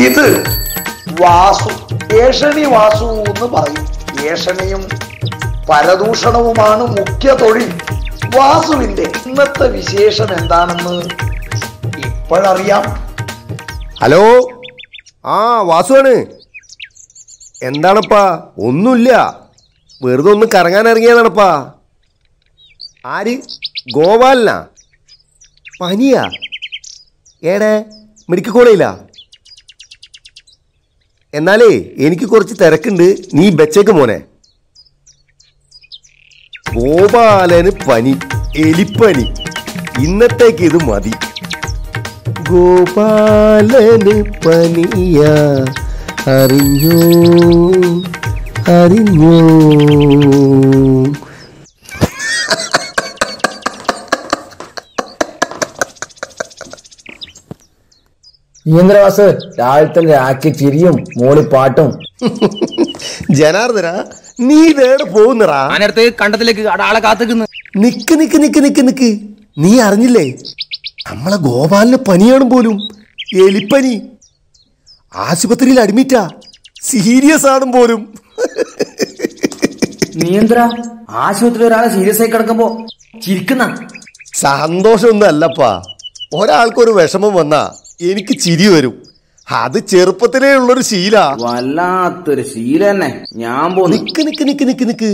ഇത് വാസു ഏഷണി വാസു എന്ന് പറയും ഏഷണിയും പരദൂഷണവുമാണ് മുഖ്യ തൊഴിൽ വാസുവിന്റെ ഇന്നത്തെ വിശേഷം എന്താണെന്ന് ഇപ്പോഴറിയാം ഹലോ ആ വാസുവാണ് എന്താണപ്പാ ഒന്നുമില്ല വെറുതെ ഒന്ന് കറങ്ങാൻ ഇറങ്ങിയതാണപ്പാ ആര് ഗോപാലനാ പനിയാ ഏടെ മെഡിക്കൽ കോളേജില്ല എന്നാലേ എനിക്ക് കുറച്ച് തിരക്കുണ്ട് നീ ബച്ചേക്ക് മോനെ ഗോപാലന് പനി എലിപ്പനി ഇന്നത്തേക്ക് ഇത് മതി ഗോപാലന് പനിയ അറിഞ്ഞോ അറിഞ്ഞോ ഈന്ദ്രവാസ് രാവിലത്തെ രാക്കി ചിരിയും മോളി പാട്ടും ജനാർദ്ദന നീ ഇതേടെ പോകുന്നറാ ഞാനടുത്ത് കണ്ടത്തിലേക്ക് ആളെ കാത്തുക്കുന്നു നിക്ക് നിക്ക് നിക്ക് നിക്ക് നിക്ക് നീ അറിഞ്ഞില്ലേ നമ്മളെ ഗോപാലിന് പനിയാണ് പോലും എലിപ്പനി ആശുപത്രിയിൽ അഡ്മിറ്റാ സീരിയസ് ആണ് പോലും നീ എന്താ ആശുപത്രി ഒരാളെ സീരിയസ് ആയി കിടക്കുമ്പോ ചിരിക്കുന്ന സന്തോഷമൊന്നും അല്ലപ്പാ ഒരാൾക്കൊരു വിഷമം വന്നാ എനിക്ക് ചിരി വരും അത് ചെറുപ്പത്തിലേ ഉള്ളൊരു ശീലാ വല്ലാത്തൊരു ശീല തന്നെ ഞാൻ പോന്നു നിക്ക് നിക്ക് നിക്ക് നിക്ക് നിക്ക്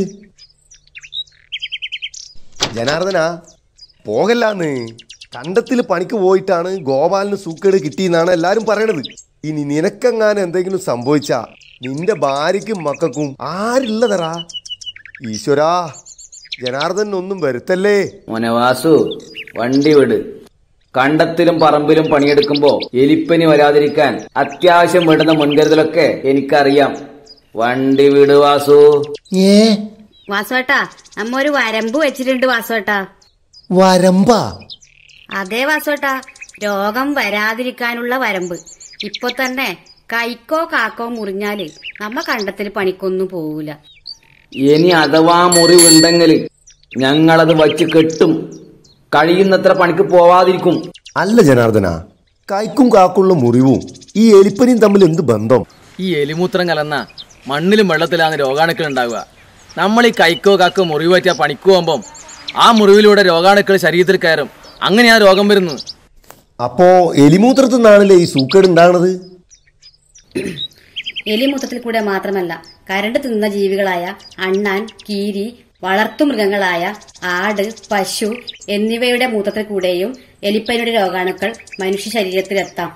ജനാർദ്ദന പോകല്ലാന്ന് കണ്ടത്തിൽ പണിക്ക് പോയിട്ടാണ് ഗോപാലിന് സൂക്കേട് കിട്ടിയെന്നാണ് എല്ലാരും പറയണത് ഇനി നിനക്കെങ്ങാനും എന്തെങ്കിലും സംഭവിച്ചാ നിന്റെ ഭാര്യയ്ക്കും മക്കൾക്കും ആരുള്ളതറാ ഈശ്വരാ ജനാർദ്ദൻ ഒന്നും വരുത്തല്ലേ മോനെ വാസു വണ്ടി വിട് കണ്ടത്തിലും പറമ്പിലും പണിയെടുക്കുമ്പോ എലിപ്പനി വരാതിരിക്കാൻ അത്യാവശ്യം വേണ്ടുന്ന മുൻകരുതലൊക്കെ എനിക്കറിയാം വണ്ടി വിട് വാസു ഏ വാസുവേട്ടാ നമ്മ ഒരു വരമ്പ് വെച്ചിട്ടുണ്ട് വാസുവേട്ടാ വരമ്പാ അതേ വാസുവേട്ടാ രോഗം വരാതിരിക്കാനുള്ള വരമ്പ് ഇപ്പൊ തന്നെ കൈക്കോ കാക്കോ മുറിഞ്ഞാല് നമ്മ കണ്ടത്തിൽ പണിക്കൊന്നും പോവൂല ഇനി അഥവാ മുറിവുണ്ടെങ്കിൽ ഞങ്ങളത് വച്ച് കെട്ടും കഴിയുന്നത്ര പണിക്ക് പോവാതിരിക്കും അല്ല ജനാർദ്ദന കൈക്കും കാക്കുള്ള മുറിവും ഈ എലിപ്പനിയും തമ്മിൽ എന്ത് ബന്ധം ഈ എലിമൂത്രം കലർന്ന മണ്ണിലും വെള്ളത്തിലാണ് രോഗാണുക്കൾ ഉണ്ടാവുക നമ്മൾ ഈ കൈക്കോ കാക്കോ മുറിവ് പറ്റിയ പണിക്ക് പോകുമ്പം ആ മുറിവിലൂടെ രോഗാണുക്കൾ ശരീരത്തിൽ കയറും അങ്ങനെ ആ രോഗം വരുന്നു അപ്പോ എലിമൂത്രത്തിൽ നിന്നാണല്ലേ ഈ സൂക്കേട് ഉണ്ടാകണത് എലിമൂത്രത്തിൽ കൂടെ മാത്രമല്ല കരണ്ട് തിന്ന ജീവികളായ അണ്ണാൻ കീരി വളർത്തുമൃഗങ്ങളായ ആട് പശു എന്നിവയുടെ മൂത്രത്തിൽ കൂടെയും എലിപ്പനിയുടെ രോഗാണുക്കൾ മനുഷ്യ ശരീരത്തിലെത്താം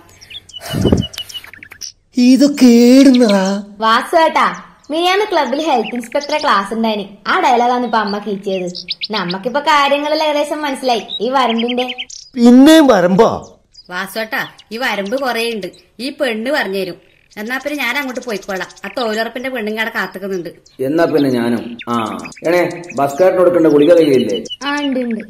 ഇതൊക്കെ ഏടുന്നറാ വാസുവേട്ടാ മിനിയാന്ന് ക്ലബിൽ ഹെൽത്ത് ഇൻസ്പെക്ടറെ ക്ലാസ് ഉണ്ടായിന് ആ ഡയലോഗാണ് ഇപ്പൊ അമ്മ കീച്ചിയത് നമ്മക്കിപ്പോ കാര്യങ്ങളിൽ ഏകദേശം മനസ്സിലായി ഈ വരമ്പിന്റെ പിന്നെയും വരമ്പാ വാസോട്ടാ ഈ വരമ്പ് കുറേയുണ്ട് ഈ പെണ്ണ് പറഞ്ഞുതരും എന്നാ പിന്നെ ഞാൻ അങ്ങോട്ട് പോയിക്കോളാം ആ തൊഴിലുറപ്പിന്റെ പെണ്ണുങ്ങടെ കാത്തുക്കുന്നുണ്ട് എന്നാ പിന്നെ ഞാനും ആ ഏണേ ബസ്കാരന് കൊടുക്കേണ്ട ഗുളിക കയ്യിലില്ലേ ആ ഉണ്ട് ഉണ്ട്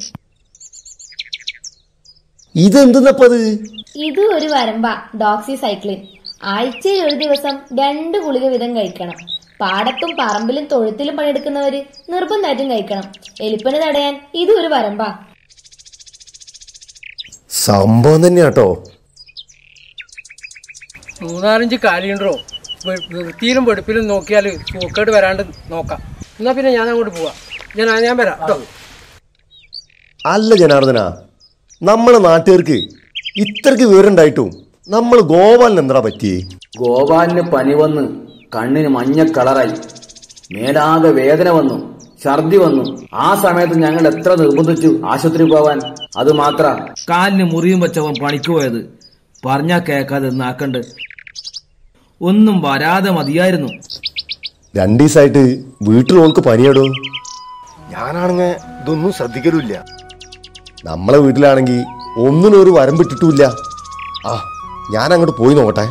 ഇതെന്തെന്നപ്പത് ഇത് ഒരു വരമ്പാ ഡോക്സി സൈക്ലിൻ ആഴ്ചയിൽ ഒരു ദിവസം രണ്ട് ഗുളിക വീതം കഴിക്കണം പാടത്തും പറമ്പിലും തൊഴുത്തിലും പണിയെടുക്കുന്നവര് നിർബന്ധമായിട്ടും കഴിക്കണം എലിപ്പനി തടയാൻ ഇത് ഒരു വരമ്പാ സംഭവം തന്നെയാട്ടോ മൂന്നാലഞ്ച് കാര്യമുണ്ടോ വൃത്തിയിലും വെടുപ്പിലും നോക്കിയാൽ സൂക്കേട് വരാണ്ട് നോക്കാം എന്നാ പിന്നെ ഞാൻ അങ്ങോട്ട് പോവാം ഞാൻ ഞാൻ വരാം കേട്ടോ അല്ല ജനാർദ്ദന നമ്മളെ നാട്ടുകാർക്ക് ഇത്രക്ക് വിവരണ്ടായിട്ടും നമ്മൾ ഗോപാലിന് എന്താ പറ്റിയേ ഗോപാലിന് പനി വന്ന് കണ്ണിന് മഞ്ഞ കളറായി മേലാകെ വേദന വന്നു ഛർദി വന്നു ആ സമയത്ത് ഞങ്ങൾ എത്ര നിർബന്ധിച്ചു ആശുപത്രി പോവാൻ അത് മാത്ര കാലിന് മുറിയും വെച്ചവൻ പണിക്ക് പോയത് പറഞ്ഞാ കേക്കാതെ നാക്കണ്ട് ഒന്നും വരാതെ മതിയായിരുന്നു രണ്ടു ദിവസമായിട്ട് വീട്ടിൽ ഓൾക്ക് പനിയാടോ ഞാനാണെങ്കിൽ ഇതൊന്നും ശ്രദ്ധിക്കലുമില്ല നമ്മളെ വീട്ടിലാണെങ്കിൽ ഒന്നിനും ഒരു വരമ്പിട്ടിട്ടുമില്ല ആ ഞാൻ അങ്ങോട്ട് പോയി നോക്കട്ടെ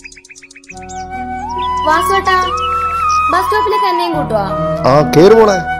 വാസുവേട്ടാ ബസ് സ്റ്റോപ്പിലേക്ക് എന്നെയും കൂട്ടുവാ ആ കേറ് മോളെ